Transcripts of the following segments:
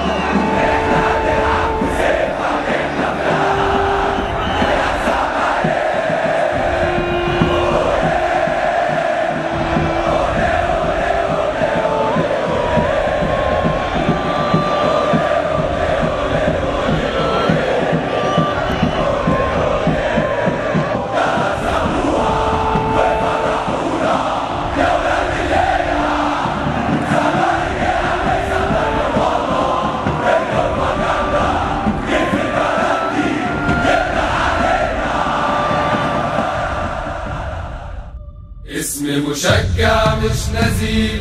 اسمي مشجع مش نزيل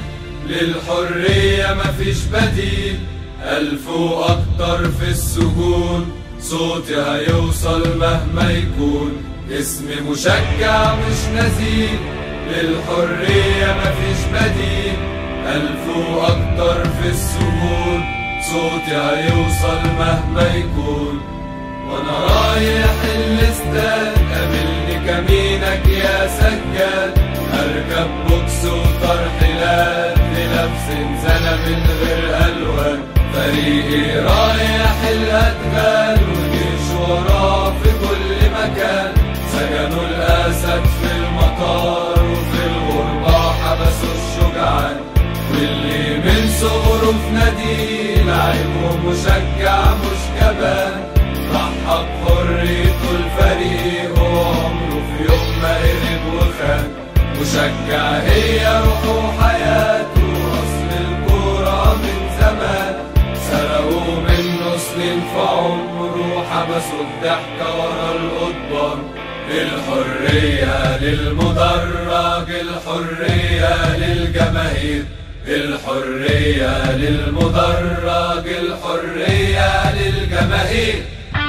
للحرية مفيش بديل ألف وأكتر في السجون صوتي هيوصل مهما يكون اسمي مشجع مش نزيل للحرية مفيش بديل ألف وأكتر في السجون صوتي هيوصل مهما يكون وانا رايح الاستاد قابلني كمينك يا سجاد اركب بوكس وترحيلات لنفس زنة من غير الوان فريقي رايح الادغال وجيش وراه في كل مكان سجنوا الاسد في المطار وفي الغربة حبسوا الشجعان واللي من صغره في نادي لعيب ومشجع مش جبان ضحى بحريته الفريق وعمره في يوم ما هرب وخان مشجع هي روحه وحياته أصل الكورة من زمان سرقوا منه سنين في عمره حبسوا الضحكة ورا القضبان الحرية للمدرج الحرية للجماهير الحرية للمدرج الحرية للجماهير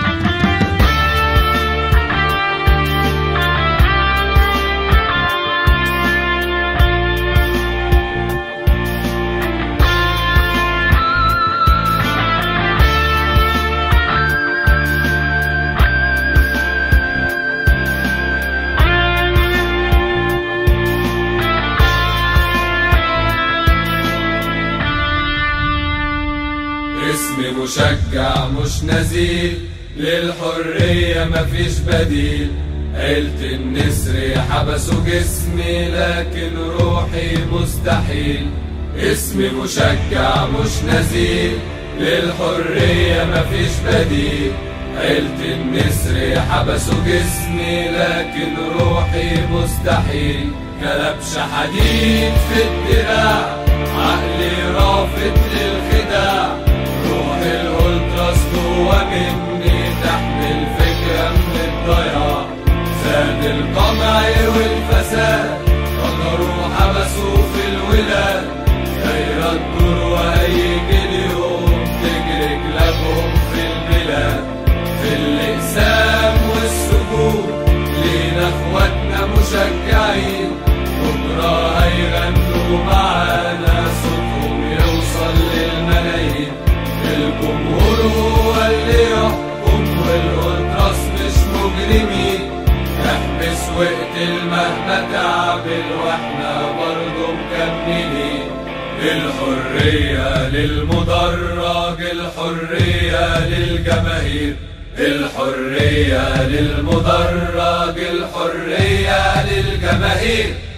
اسمي مشجع مش نزيل للحرية مفيش بديل عيلة النسر حبسوا جسمي لكن روحي مستحيل اسمي مشجع مش نزيل للحرية مفيش بديل عيلة النسر حبسوا جسمي لكن روحي مستحيل كلبش حديد في الدراع عقلي رافض للخداع روح الالتراس جوا مني تحمل فكرة من الضياع زاد القمع والفساد قدروا حبسوا في الولاد دايرة الدور وهيجي اليوم تجري كلابهم في البلاد في الإقسام والسجون لينا اخواتنا مشجعين بكرة هيغنوا معانا صوتهم يوصل للملايين الجمهور هو اللي يحكم والألتراس مش مجرمين احبس واقتل مهما تعمل واحنا برضه مكملين الحرية للمدرج الحرية للجماهير الحرية للمدرج الحرية للجماهير